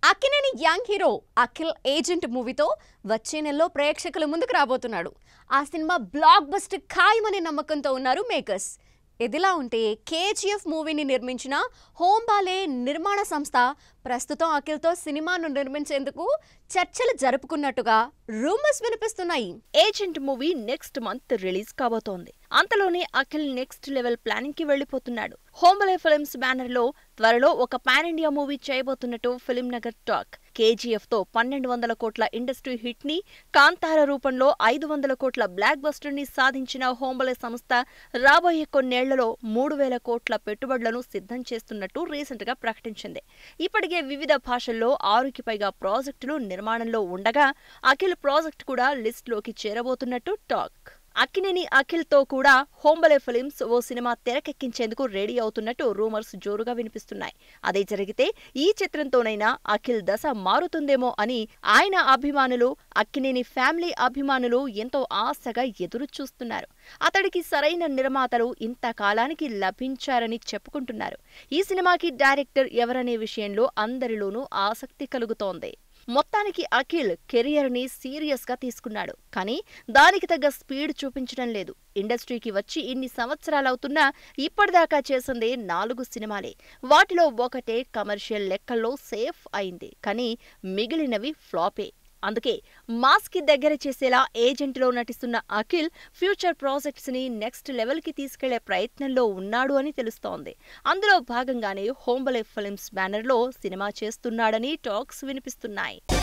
Akkineni young hero Akhil Agent మూవీతో వచ్చే నెలలో ప్రేక్షకుల ముందుకు రాబోతున్నాడు ఆ సినిమా బ్లాక్ బస్టర్ ఖాయమనే నమ్మకంతో ఉన్నారు మేకర్స్ ఇదిలా ఉంటే కేజీఎఫ్ మూవీని నిర్మించిన హోంబాలే నిర్మాణ సంస్థ ప్రస్తుతం అఖిల్తో సినిమాను నిర్మించేందుకు చర్చలు జరుపుకున్నట్టుగా రూమర్స్ వినిపిస్తున్నాయి Agent movie next month release కాబోతోంది అంతలోనే అఖిల్ నెక్స్ట్ లెవెల్ ప్లానింగ్ కి వెళ్లిపోతున్నాడు హోంబలే ఫిల్మ్స్ బ్యానర్ లో త్వరలో ఒక పాన్ ఇండియా మూవీ చేయబోతున్నట్టు ఫిల్మ్ నగర్ టాక్ కేజీఎఫ్ తో పన్నెండు వందల కోట్ల ఇండస్ట్రీ హిట్ ని కాంతార రూపంలో ఐదు వందల కోట్ల బ్లాక్ బస్టర్ ని సాధించిన హోంబలే సంస్థ రాబోయే కొన్నేళ్లలో మూడు వేల కోట్ల పెట్టుబడులను సిద్ధం చేస్తున్నట్టు రీసెంట్ గా ప్రకటించింది ఇప్పటికే వివిధ భాషల్లో ఆరుకి పైగా ప్రాజెక్టులు నిర్మాణంలో ఉండగా అఖిల్ ప్రాజెక్ట్ కూడా లిస్ట్ లోకి చేరబోతున్నట్టు టాక్ అక్కినేని అఖిల్ తో కూడా హోంబలే ఫిలిమ్స్ ఓ సినిమా తెరకెక్కించేందుకు రెడీ అవుతున్నట్టు రూమర్స్ జోరుగా వినిపిస్తున్నాయి అదే జరిగితే ఈ చిత్రంతోనైనా అఖిల్ దశ మారుతుందేమో అని ఆయన అభిమానులు అక్కినేని ఫ్యామిలీ అభిమానులు ఎంతో ఆశగా ఎదురు చూస్తున్నారు అతడికి సరైన నిర్మాతలు ఇంతకాలానికి లభించారని చెప్పుకుంటున్నారు ఈ సినిమాకి డైరెక్టర్ ఎవరనే విషయంలో అందరిలోనూ ఆసక్తి కలుగుతోంది మొత్తానికి అఖిల్ కెరియర్ ని సీరియస్ గా తీసుకున్నాడు కానీ దానికి తగ్గ స్పీడ్ చూపించడం లేదు ఇండస్ట్రీకి వచ్చి ఇన్ని సంవత్సరాలవుతున్నా ఇప్పటిదాకా చేసిందే నాలుగు సినిమాలే వాటిలో ఒకటే కమర్షియల్ లెక్కల్లో సేఫ్ అయింది కానీ మిగిలినవి ఫ్లాపే అందుకే మాస్ కి దగ్గర చేసేలా ఏజెంట్లో నటిస్తున్న అఖిల్ ఫ్యూచర్ ప్రాజెక్ట్స్ ని నెక్స్ట్ లెవెల్ కి తీసుకెళ్లే ప్రయత్నంలో ఉన్నాడు అని తెలుస్తోంది అందులో భాగంగానే హోంబలే ఫిల్మ్స్ బ్యానర్ లో సినిమా చేస్తున్నాడని టాక్స్ వినిపిస్తున్నాయి